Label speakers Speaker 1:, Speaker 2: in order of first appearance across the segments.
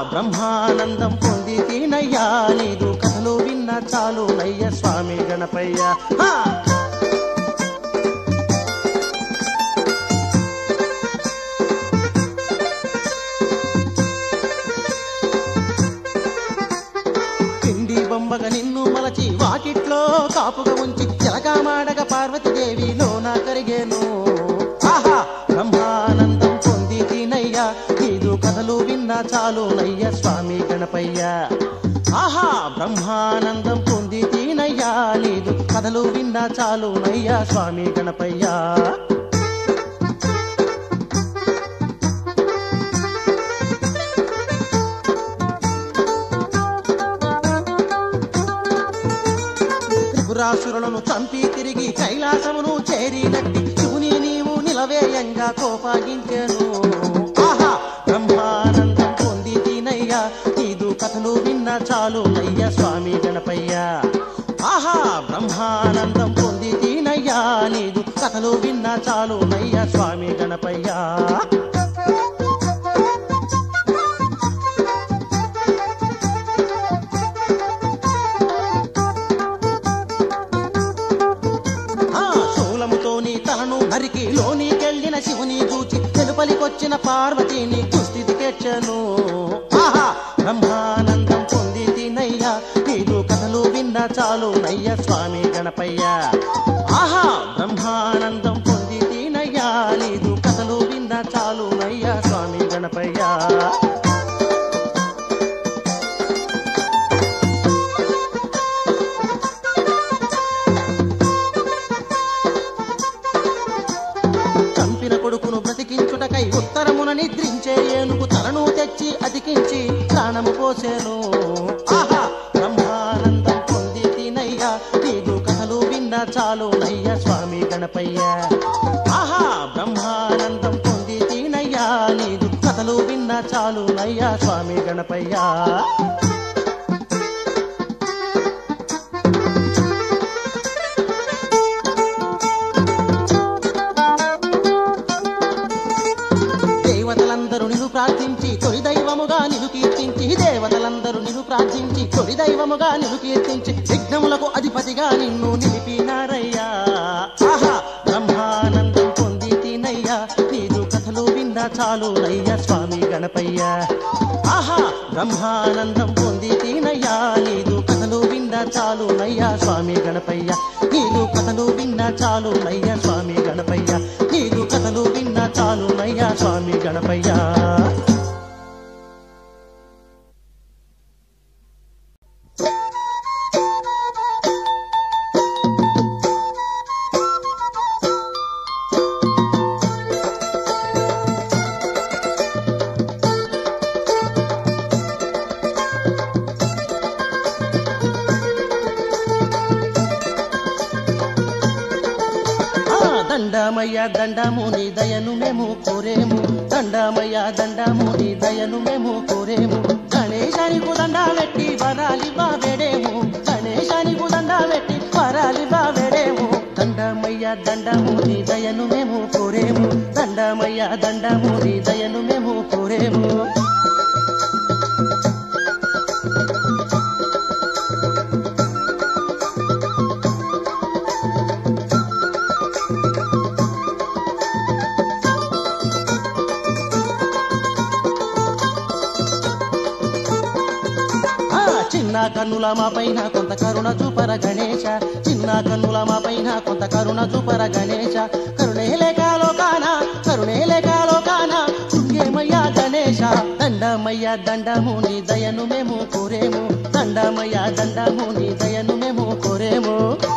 Speaker 1: బ్రహ్మానందం పొంది తీనయ్యా నీదు కథలు విన్న చాలు నయ్య స్వామి గణపయ్య హా! పిండి బొమ్మగ నిన్ను మలచి వాకిట్లో కాపుగా ఉంచి చిలకామాడగ పార్వతీదేవి లోన కరిగేను ఆహా బ్రహ్మానందం పొంది తినయ్యా నీదు కథలు విన్నా చాలు నయ్య స్వామి గణపయ్య ఆహా బ్రహ్మానందం పొంది తినయ్యా నీదు కథలు విన్నా చాలు నయ్య స్వామి గణపయ్యా త్రిపురాసురులను చంపి తిరిగి కైలాసమును చేరినట్టి శివుని నీవు నిలవేయంగా కోపాగించెను ఆహా బ్రహ్మానందం పొంది తినయ్యా నీదు కథలు విన్న చాలు నయ్య స్వామి గణపయ్య ఆహా బ్రహ్మానందం పొంది తినయ్యా నీదు కథలు విన్న చాలు నయ్య స్వామి గణపయ్యా ఆ శూలముతోని తలను నరికి లోనికెళ్ళిన శివుని చూచి వెలుపలికొచ్చిన పార్వతిని కుస్థితికెచ్చను ఆహా బ్రహ్మానందం పొంది తినయ్యా నీదు కథలు విన్న చాలు నయ్య స్వామి గణపయ్య ఆహా బ్రహ్మానందం పొంది తినయ్యా నీదు కథలు విన్న చాలు నయ్య స్వామి గణపయ్య చంపిన కొడుకును బ్రతికించుటకై ఉత్తరమున నిద్రించే ఏనుగు తలను తెచ్చి అతికించి ప్రాణము పోసేను ఆహా బ్రహ్మానందం పొంది తినయ్యా నీదు కథలు విన్న చాలు నయ్య స్వామి గణపయ్య ఆహా బ్రహ్మానందం పొంది తినయ్యా నీదు కథలు విన్న చాలు నయ్య స్వామి గణపయ్యా దేవతలందరూ నిన్ను ప్రార్థించి తొలి దైవముగా నిన్ను కీర్తించి దేవతలందరూ నిన్ను ప్రార్థించి తొలి దైవముగా నిన్ను కీర్తించి విఘ్నములకు అధిపతిగా నిన్ను నిలిపినారయ్యా ఆహా బ్రహ్మానందం పొంది తినయ్యా నీదు కథలు విన్నా చాలు నయ్య స్వామి గణపయ్య ఆహా బ్రహ్మానందం పొంది తినయ్యా నీదు కథలు విన్నా చాలు నయ్య స్వామి గణపయ్య నీదు కథలు విన్నా చాలు నయ్య స్వామి గణపయ్య నీదు కథలు విన్నా చాలు నయ్య స్వామి గణపయ్య ఆ దండమయ్య దండము నీ దయను మేము కోరేము దండమయ్య దండము నీ దయను మేము కోరేము గణేశానికి దండ పెట్టి వరాలి బావేడేము గణేశానికి దండ పెట్టి వరాలి బావేడేము దండమయ్య దండము నీ దయను మేము కోరేము దండమయ్య దండము నీ దయను మేము కోరేము ఆ చిన్న కన్నుల మా పైన కొంత కరుణ చూపర గణేశ చిన్న కన్నుల మా పైన కొంత కరుణ చూపర గణేశ కరుణే లేక లోకాన కరుణే లేక లోకాన శృంగేమయ్యా గణేశ దండమయ్య దండము నీ దయను మేము కోరేము దండమయ్య దండము నీ దయను మేము కోరేము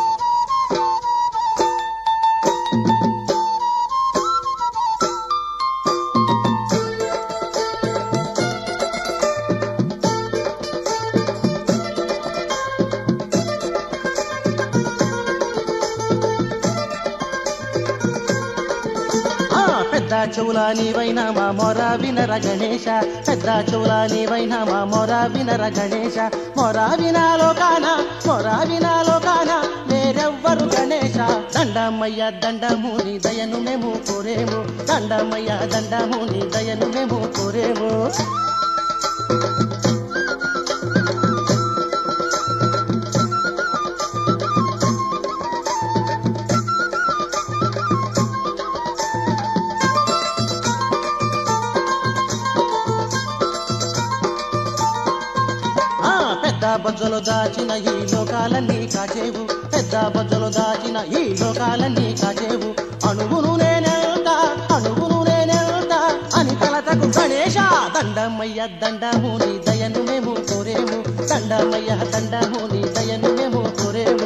Speaker 1: ఆ పెద్ద చెవుల నీవైనా మా మొర వినర గణేశ పెద్ద చెవుల నీవైనా మా మొర వినర గణేశ మొర వినాలోకాన మొర వినాలోకాన వేరెవ్వరు గణేశ దండమయ్య దండము నీ దయను మేము కోరేము దండమయ్య దండము నీ దయను మేము కోరేము బొజ్జలు దాచిన ఈ లోకాలన్నీ కాచేవు పెద్ద బొజ్జలు దాచిన ఈ లోకాలన్నీ కాచేవు అణువును నేనెళ్తా అణువును నేనెళ్తా అని తలతకు గణేశ దండమయ్య దండము నీ దయను మేము కోరేము దండమయ్య దండము నీ దయను మేము కోరేము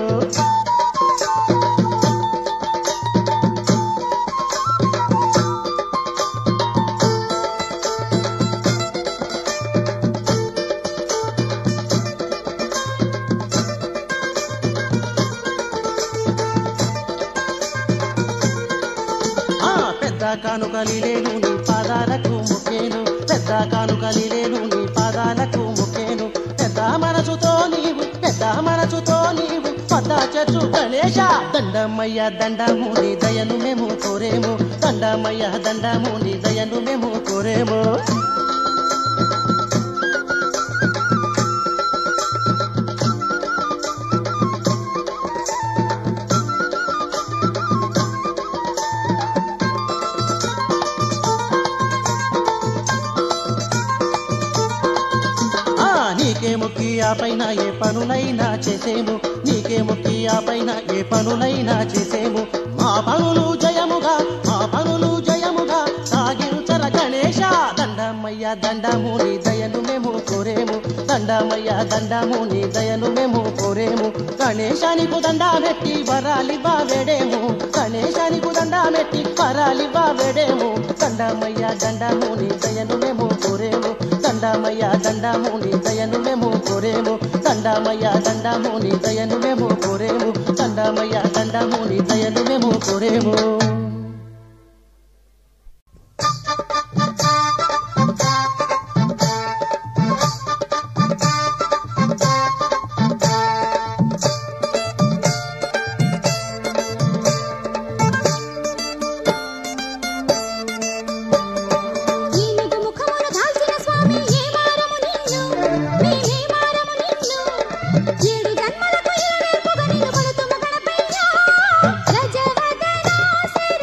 Speaker 1: ఆ పెద్ద కానుకలిలేను నీ పాదాలకు ముఖ్యేను పెద్ద కానుకలిలేను నీ పాదాలకు ముఖ్యేను పెద్ద మనసుతో నీవు పెద్ద మనసుతో నీవు పెద్ద చెట్టు గణేశ దండమయ్య దండము నీ దయను మేము కోరేము దండమయ్య దండము నీ దయను మేము కోరేము ఆ నీకే ముక్కి ఆ పైన ఏ పనులైనా చేసేము నీకే ముక్కి ఆ పైన ఏ పనులైనా చేసేము మా పనులు జయముగా మా పనులు జయముగా సాగించర గణేశ దండమయ్య దండము నీ దయను మేము కోరేము దండమయ్య దండము నీ దయను మేము కోరేము గణేశానికి దండామెట్టి వరాలివ్వ వేడేము గణేశానికి దండామెట్టి వరాలివ్వ వేడేము దండమయ్య దండము నీ దయను మేము కోరేము దండమయ్య దండము నీ దయను మేము కోరేము దండమయ్య దండము నీ దయను మేము కోరేము దండమయ్య దండము నీ దయను మేము కోరేము
Speaker 2: ఈమెకు ముఖమును దాల్చిన స్వామి ఏ మారము నిన్ను మేమే మారము నిన్ను ఏడు జన్మలకు ఇలవేల్పుగా నిన్ను కొలుతుము గణపయ్య రజవదనా శ్రీ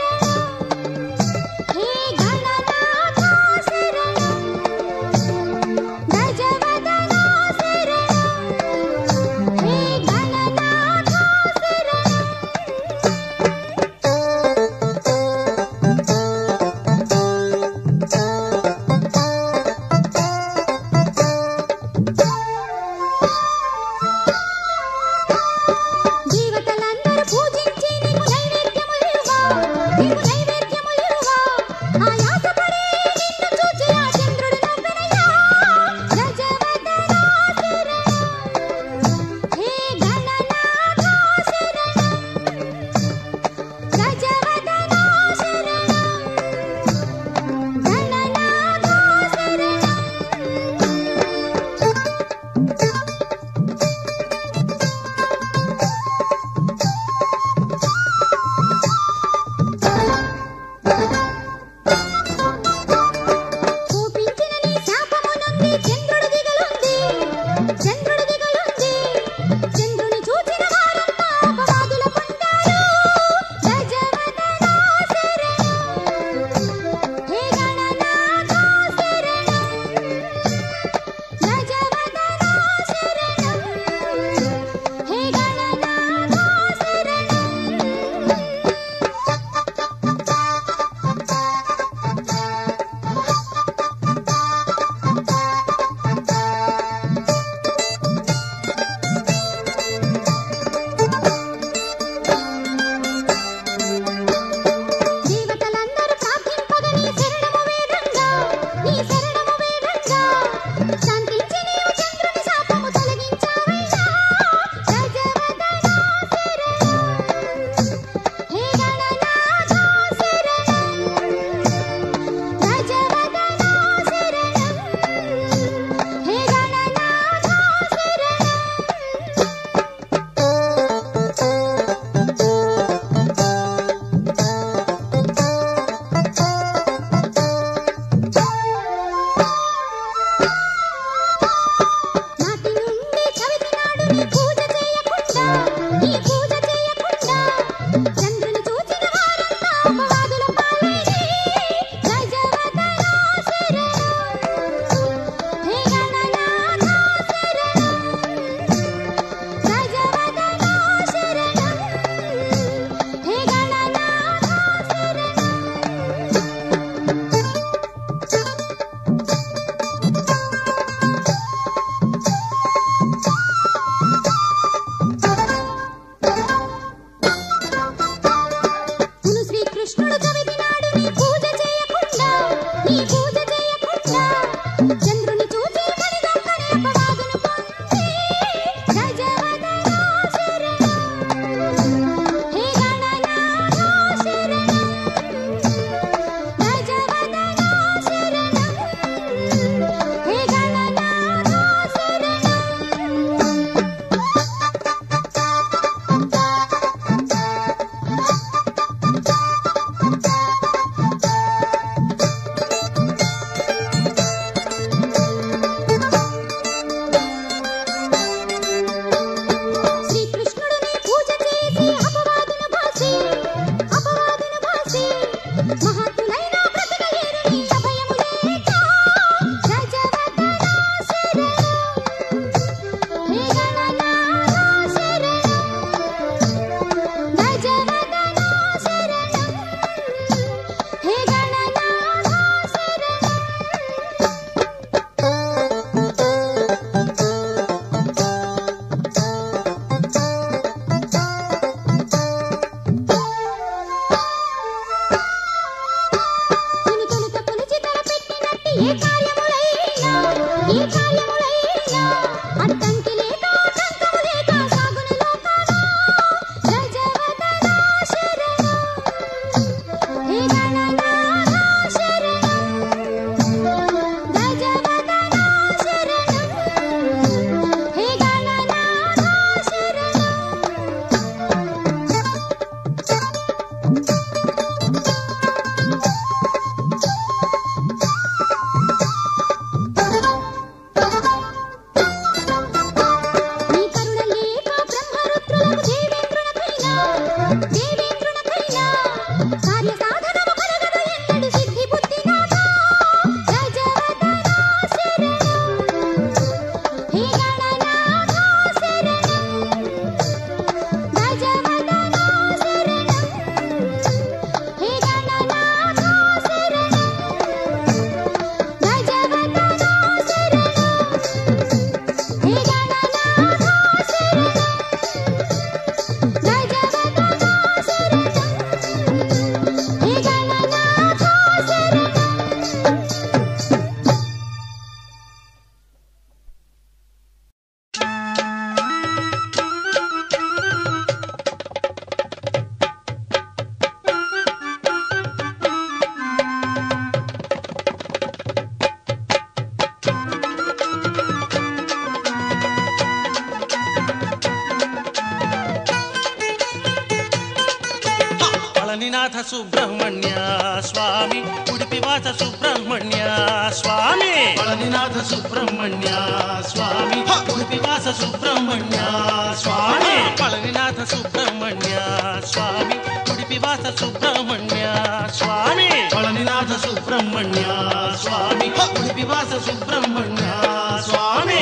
Speaker 3: పళనినాథ సుబ్రహ్మణ్య స్వామి ఉడిపివాస సుబ్రహ్మణ్య స్వామి పళనినాథ సుబ్రహ్మణ్య స్వామి ఉడిపివాస సుబ్రహ్మణ్య స్వామి పళనినాథ సుబ్రహ్మణ్య స్వామి ఉడిపివాస సుబ్రహ్మణ్య స్వామి పళనినాథ సుబ్రహ్మణ్య స్వామి ఉడిపివాస సుబ్రహ్మణ్య స్వామి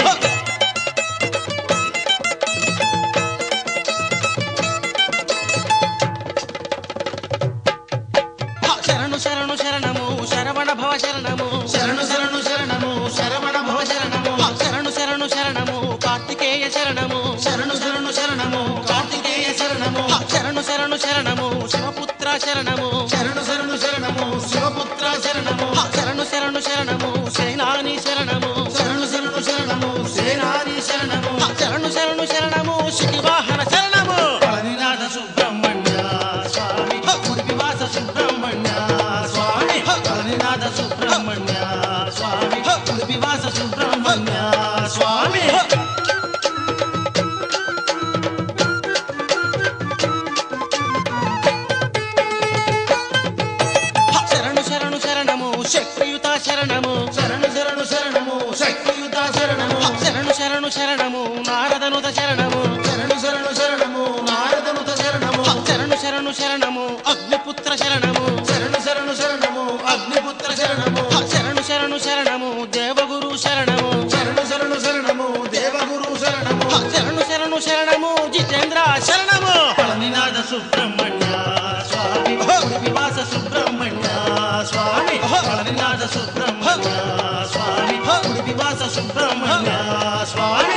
Speaker 3: శరణు శరణు శరణము శరవణ భవ శరణము శరణు శరణు శరణము శరవణ భవ శరణము శరణు శరణు శరణము కార్తికేయ శరణము శరణు శరణు శరణము కార్తికేయ శరణము శరణు శరణు శరణము శివపుత్ర శరణము శరణు శరణు శరణము శివపుత్ర శరణము శరణు శరణు శరణము సేనాని శరణము శరణు శరణు శరణము సేనాని శరణము శరణు శరణు శరణము శివాహన శరణము పళనినాథ సుబ్రహ్మణ్య స్వామి ఉడిపివాస సుబ్రహ్మణ్య స్వామి పళనినాథ సుబ్రహ్మణ్య స్వామి ఉడిపివాస సుబ్రహ్మణ్య స్వామి శరణు శరణు శరణము శక్తియుత శరణము శరణు శరణు శరణము శక్తియుత శరణము శరణు శరణు శరణము నారదనుత శరణము శరణు శరణు శరణము నారదనుత శరణము శరణు శరణు శరణము అగ్నిపుత్ర శరణము శరణు శరణు శరణము అగ్నిపుత్ర శరణము శరణు శరణు శరణము దేవగురు శరణము శరణు శరణు శరణము దేవగురు శరణము శరణు శరణు శరణము జితేంద్ర శరణము పళనినాథ సుబ్రహ్మణ్య స్వామి వివాస సుబ్రహ్మణ్య స్వామి పళనినాథ సుబ్రహ్మణ్య స్వామి వివాస సుబ్రహ్మణ్య స్వామి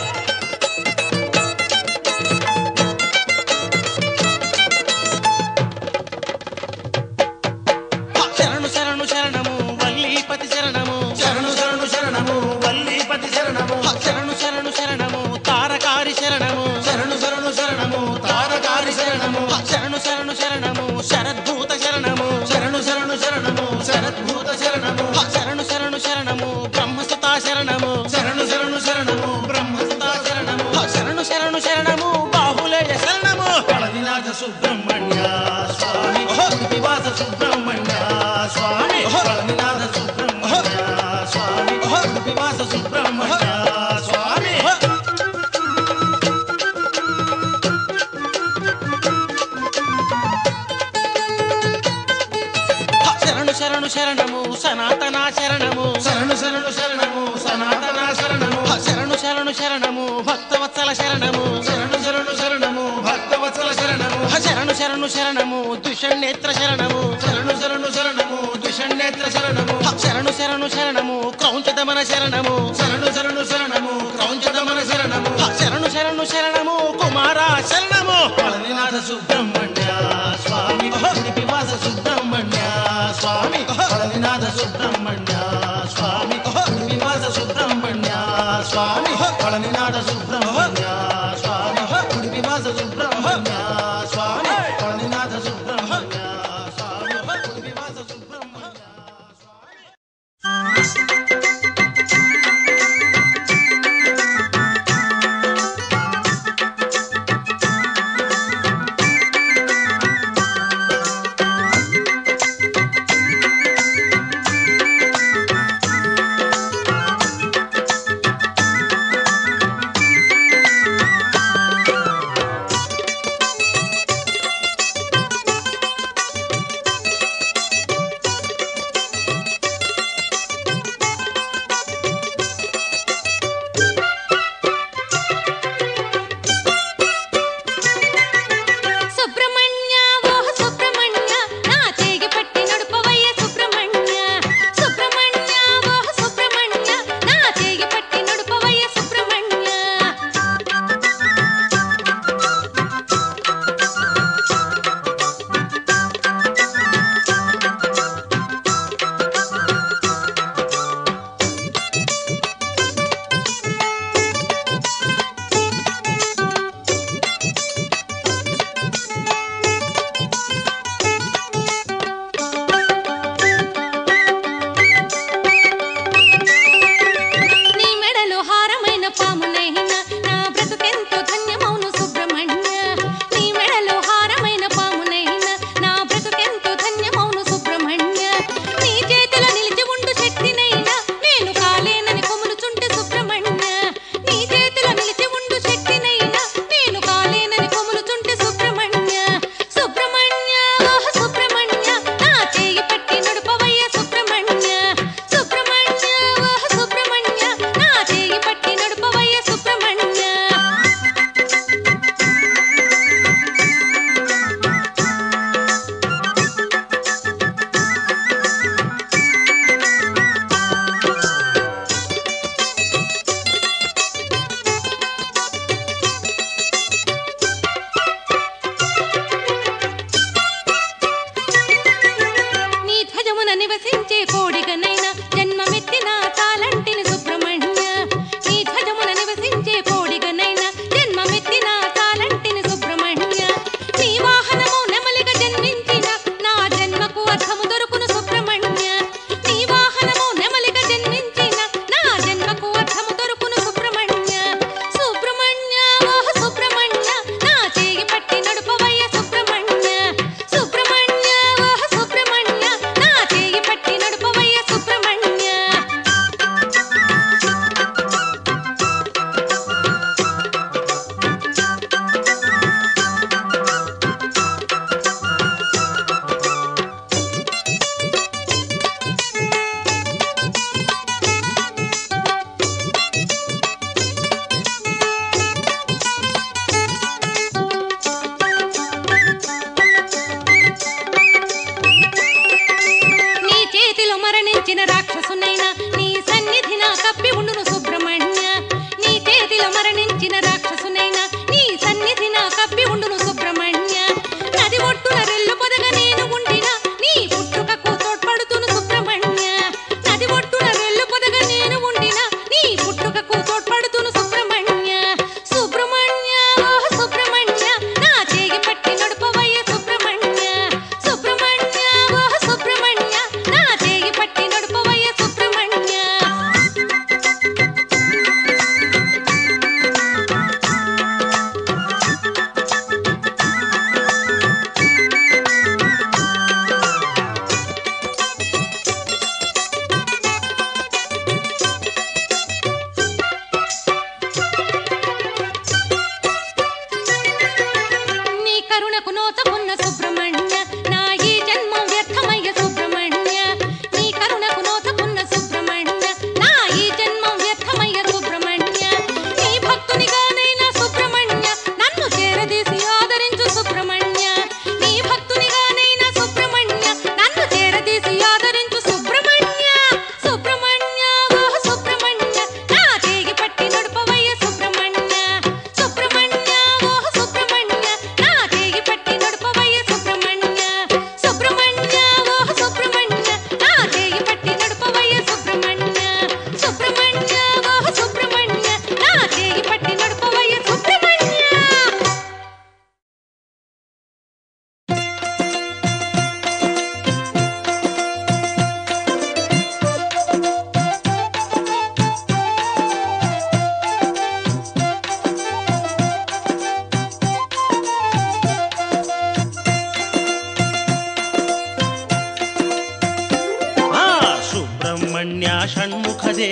Speaker 3: శరణు శరణు శరణము వల్లీపతి శరణము శరణు శరణు శరణము వల్లీపతి శరణము శరణు శరణు శరణము తారకారి శరణము శరణు శరణు శరణము తారకారి శరణము శరణు శరణు శరణము శరద్భూత శరణము శరణు శరణు శరణము శరద్భూత శరణము శరణు శరణు శరణము బ్రహ్మసుతా శరణము శరణు శరణు శరణము బ్రహ్మసుతా శరణము శరణు శరణు శరణము బాహులేయ శరణము పళనినాథ సుబ్రహ్మణ్య స్వామి వివాస సుబ్రహ్మణ్య స్వామి పళనినాథ సుబ్రహ్మణ్య స్వామి వివాస సుబ్రహ్మణ్య స్వామి శరణు శరణు శరణము సనాతన శరణము శరణు శరణు శరణము సనాతన శరణము శరణు శరణు శరణము భక్తవత్సల శరణము శరణు శరణు శరణము భక్తవత్సల శరణము శరణు శరణు శరణము ద్విషణ్నేత్ర శరణము శరణు శరణు శరణము ద్విషణ్నేత్ర శరణము శరణు శరణు శరణము క్రౌంచదమన శరణము శరణు శరణు శరణము క్రౌంచదమన శరణము శరణు శరణు శరణము కుమార శరణము పళనినాథ సుబ్రహ్మణ్య స్వామి వివాస సుబ్రహ్మణ్య స్వామి పళనినాథ సుబ్రహ్మణ్య స్వామి వివాస సుబ్రహ్మణ్య స్వామి పళనినాథ సుబ్రహ్మణ్య స్వామి వివాస సుబ్రహ్మణ్య స్వామి పళనినాథ సుబ్రహ్మణ్య స్వామి వివాస సుబ్రహ్మణ్య స్వామి
Speaker 2: ఆ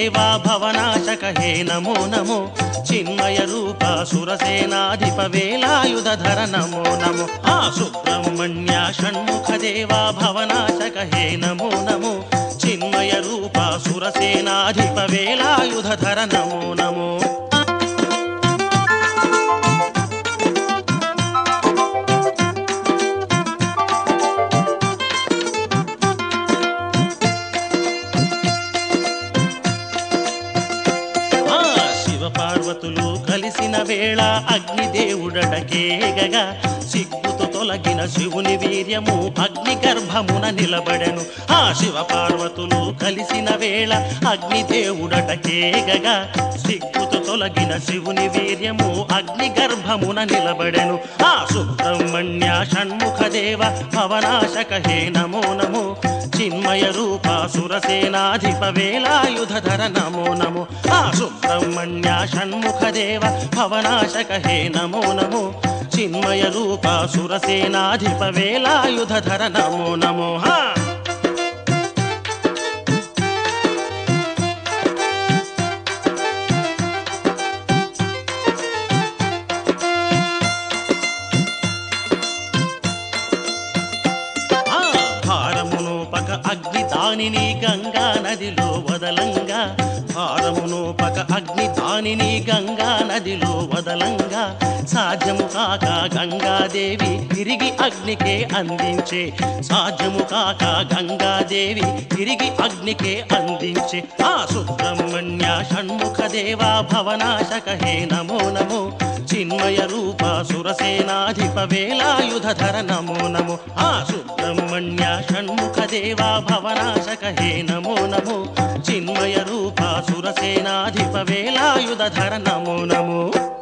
Speaker 3: దేవా భవనాశక హే నమో నమో చిన్మయ రూప సురసేనాధిప వేలాయుధర నమో నమో ఆ సుబ్రహ్మణ్య షణ్ముఖ దేవా భవనాశక హే నమో నమో చిన్మయ రూప సురసేనాధిప వేలాయుధర నమో నమో ఆ శివ పార్వతులు కలిసిన వేళ అగ్నిదేవుడటకేగగా సిగ్గుతో తొలగిన శివుని వీర్యము అగ్ని గర్భమున నిలబడెను ఆ శివ పార్వతులు కలిసిన వేళ అగ్నిదేవుడటకేగగా సిగ్గుతో తొలగిన శివుని వీర్యము అగ్ని గర్భమున నిలబడెను ఆ సుబ్రహ్మణ్య షణ్ముఖ దేవ భవనాశక హే నమో నమో చిన్మయ రూప సురసేనాధిప వేలాయుధర నమో నమో ఆ సుబ్రహ్మణ్య షణ్ముఖ దేవ భవనాశక హే నమో నమో చిన్మయ రూప సురసేనాధిప వేలాయుధర నమో నమో హా ఆ భారమును పక అగ్ని దానిని గంగా నదిలో వదలంగా భారమును పక అగ్ని దానిని గంగా నదిలో వదలంగా సాధ్యము కాక గంగాదేవి తిరిగి అగ్నికే అందించే సాధ్యము కాక గంగాదేవి తిరిగి అగ్నికే అందించే ఆ సుబ్రహ్మణ్య షణ్ముఖ దేవా భవనాశక హే నమో నమో చిన్మయ రూప సురసేనాధిప వేలాయుధర నమో నమో ఆ సుబ్రహ్మణ్య షణ్ముఖ దేవా భవనాశక హే నమో నమో చిన్మయ రూప సురసేనాధిప వేలాయుధర నమో నమో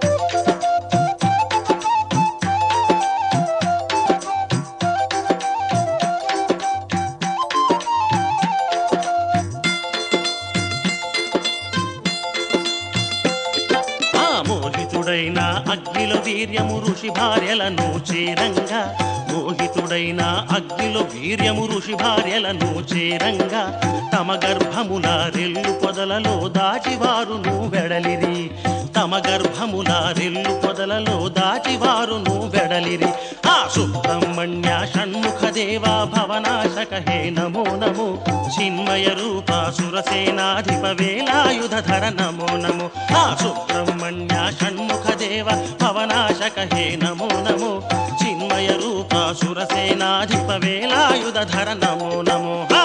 Speaker 3: ఆ మోహితుడైన అగ్నిలో వీర్యము ఋషి భార్యలను చేరంగా మోహితుడైన అగ్నిలో వీర్యము ఋషి భార్యలను చేరంగా తమ గర్భముల రెల్లు పొదలలో దాటివారును వెడలిరి తమ గర్భముల రెల్లు పొదలలో దాటివారును వెడలిరి ఆ సుబ్రహ్మణ్య షణ్ముఖ దేవా భవనాశక హే నమో నమో చిన్మయ రూప సురసేనాధిప వేలాయుధర నమో నమో ఆ సుబ్రహ్మణ్య షణ్ముఖ దేవ భవనాశక హే నమో నమో చిన్మయ రూప సురసేనాధిప వేలాయుధర నమో నమో హా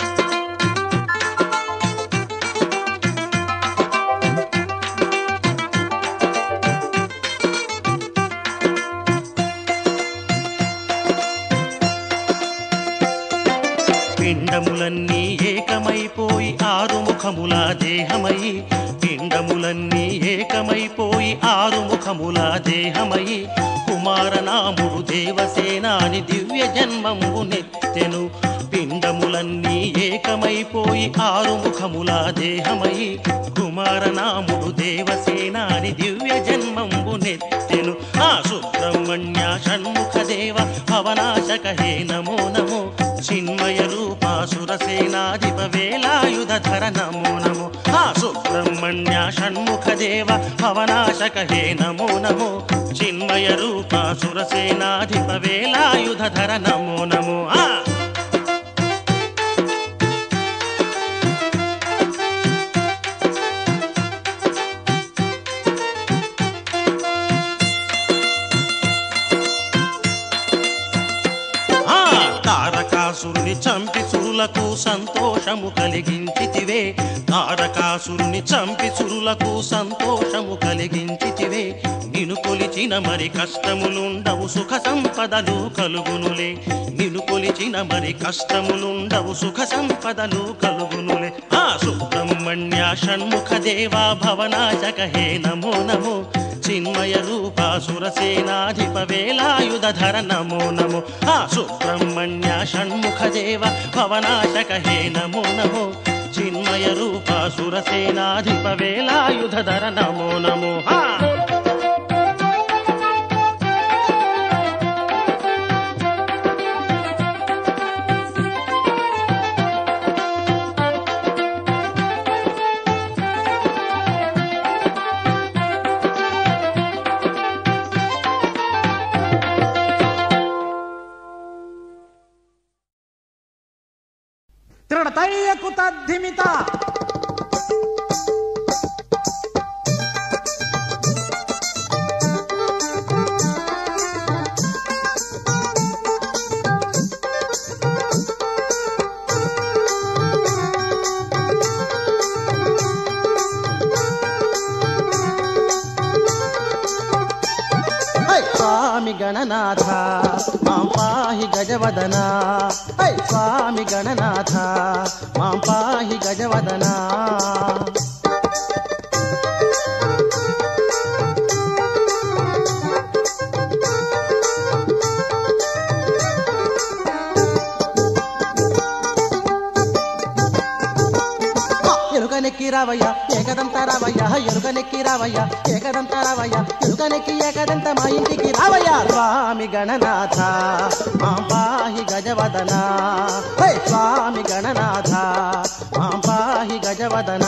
Speaker 3: పిండములన్నీ ఏకమైపోయి ఆరు ముఖముల దేహమై పిండములన్నీ ఏకమైపోయి ఆరు ముఖముల దేహమై కుమారనాముడు దేవసేనాని దివ్య జన్మము నెత్తెను పిండములన్నీ ఏకమైపోయి ఆరు ముఖముల దేహమై కుమారనాముడు దేవసేనాని దివ్య జన్మంబు నెత్తెను ఆ సుబ్రహ్మణ్య షణ్ముఖ దేవ భవనాశక హే నమో నమో చిన్మయ రూప సురసేనాధిప వేలాయుధర నమో నమో ఆ సుబ్రహ్మణ్య షణ్ముఖ దేవ భవనాశక హే నమో నమో చిన్మయ రూప సురసేనాధిప వేలాయుధర నమో నమో ఆ ఆ తారకాసురుని చంపి సురులకు సంతోషము కలిగించితివే తారకాసురుని చంపి సురులకు సంతోషము కలిగించితివే నిను కొలిచిన మరి కష్టములుండవు సుఖ సంపదలు కలుగునులే నిను కొలిచిన మరి కష్టములుండవు సుఖ సంపదలు కలుగునులే ఆ సుబ్రహ్మణ్య షణ్ముఖ దేవా భవనాశక హే నమో నమో చిన్మయ రూప సురసేనాధిప వేలాయుధర నమో నమో ఆ సుబ్రహ్మణ్య షణ్ముఖ దేవ భవనాశక హే నమో నమో చిన్మయ రూప సురసేనాధిప వేలాయుధర నమో నమో హా ఆ
Speaker 4: కన్నಡ ತೈಯಕು ತದ್ಧಿಮಿತ
Speaker 1: హై స్వామి గణనాథ మాం పాహి గజవదన హై స్వామి గణనాథ మాం పాహి గజవదన ఎలుకనెక్కి రావయ్య ఏకదంత రావయ్య ఎలుకనెక్కి రావయ్య ఏకదంత రావయ్య ఎలుకనెక్కి ఏకదంత మా ఇంటికి రావయ్య స్వామి గణనాథ మా పాహి గజవదన హై స్వామి గణనాథ మా పాహి గజవదన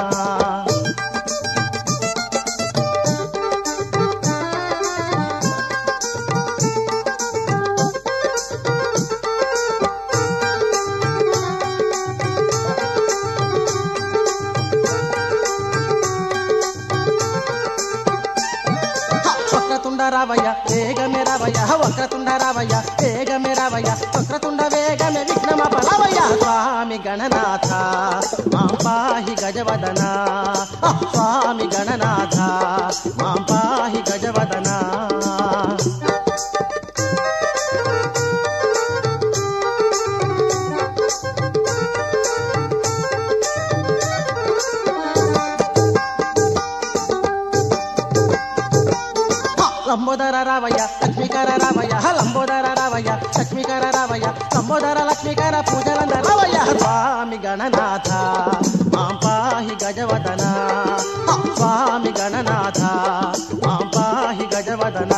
Speaker 1: వక్రతుండ రావయ్య వేగమే రావయ్య వక్రతుండ రావయ్య వేగమే రావయ్య వక్రతుండ వేగమే విఘ్నమ పలవయ్య స్వామి గణనాథ మా పాహి గజవదన ఆ, స్వామి గణనాథ మా పాహి గజవదన లంబోదర రావయ్య లక్ష్మీకర రావయ్య లంబోదర రావయ్య లక్ష్మీకర రావయ్య లంబోదర లక్ష్మీకర పూజలంద రావయ్య స్వామి గణనాథ మా పాహి గజవదన ఆ, స్వామి గణనాథ మా పాహి గజవదన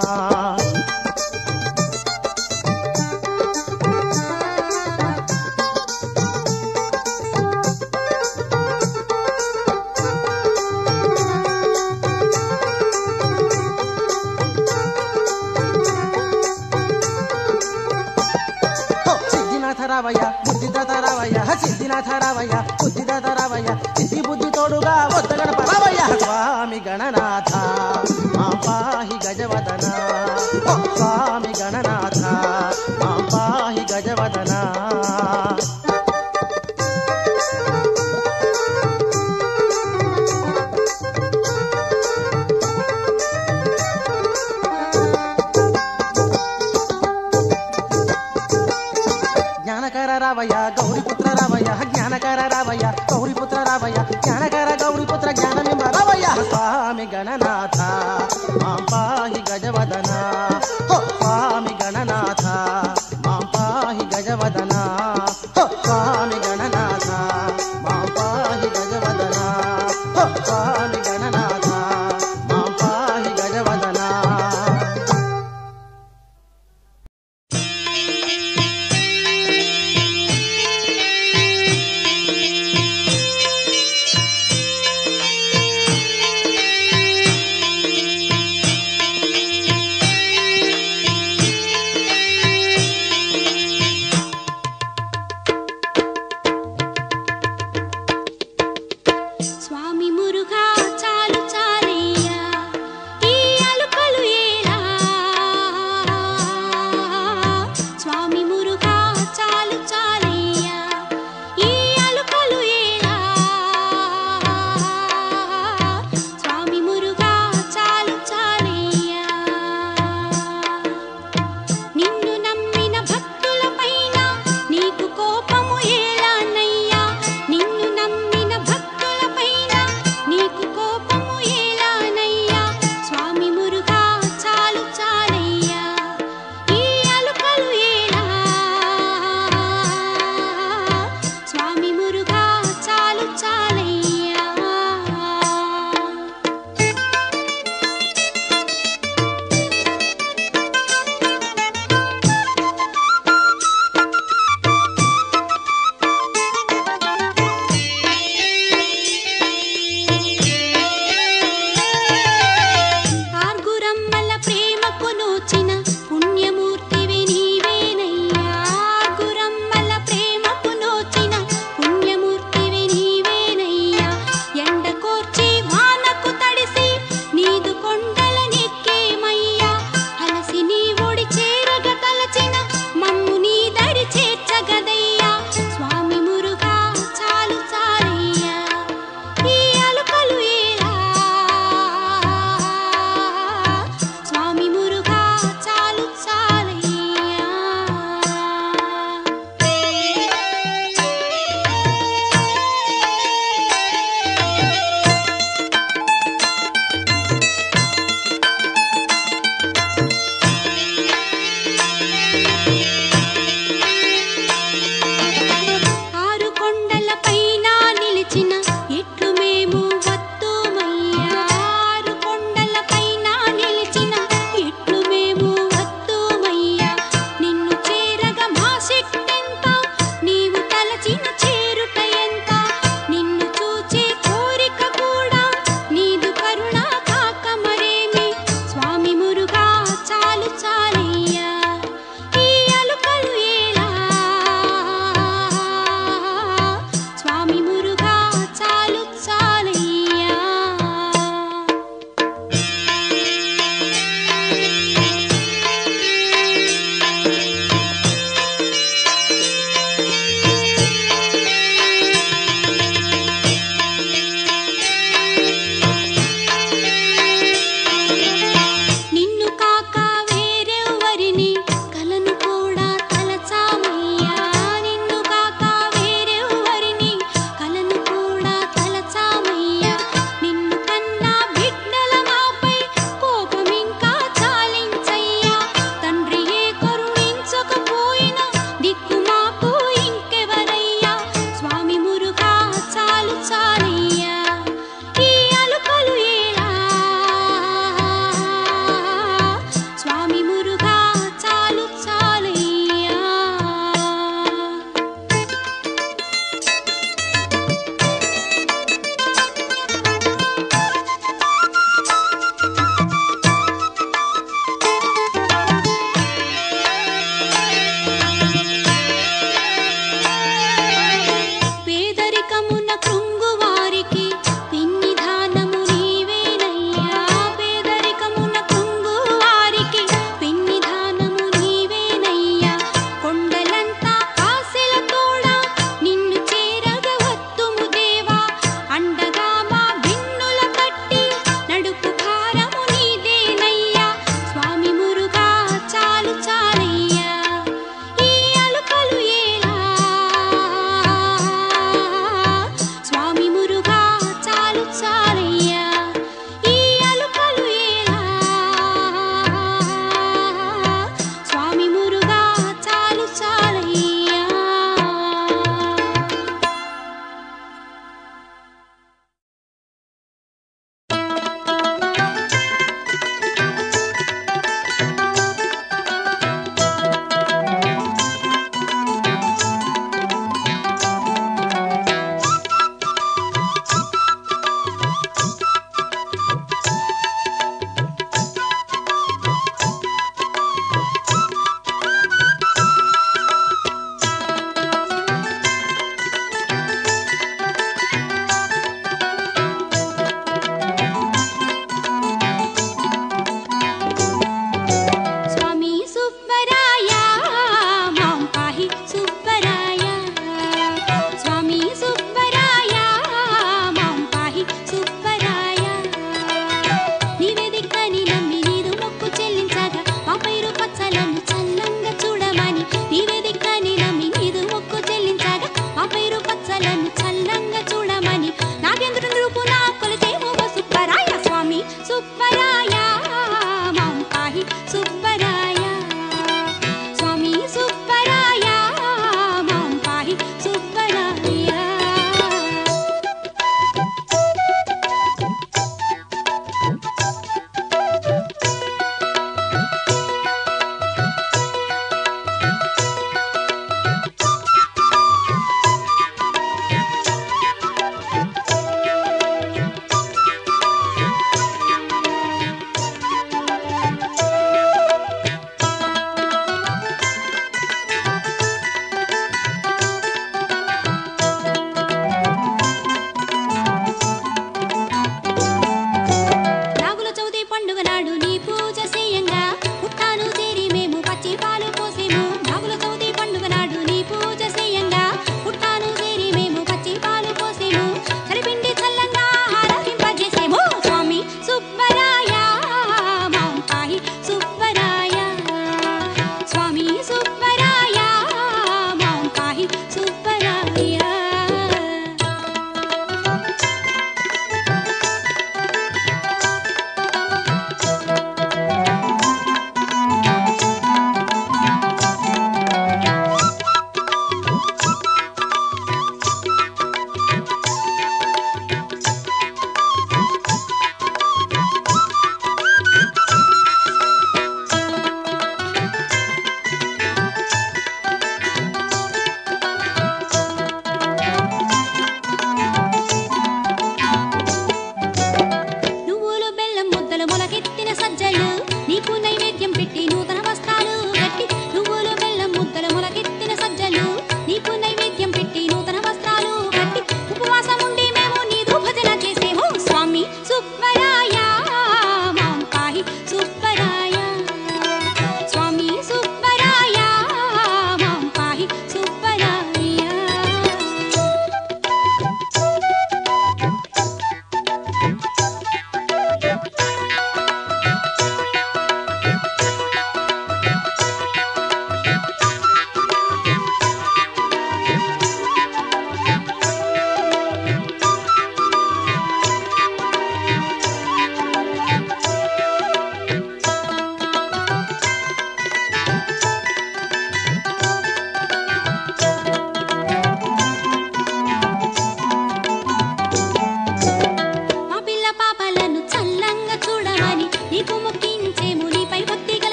Speaker 1: ఓ, సిద్ధినాథ రావయ్య బుద్ధిదాత రావయ్య సిద్ధినాథ రావయ్య బుద్ధిదాత రావయ్య సిద్ధి బుద్ధి తోడుగా వద్ద గణప రావయ్య స్వామి గణనాథ మా పాహి గజవదన ఓ, స్వామి గణనాథ మా పాహి గజవదన జ్ఞానకర రావయ్య గౌరీపుత్ర రావయ్య జ్ఞానకర రావయ్య గౌరీపుత్ర రావయ్య జ్ఞానకర గౌరీపుత్ర జ్ఞానమింబ రావయ్య స్వామి గణనాథ మా పాహి గజవదన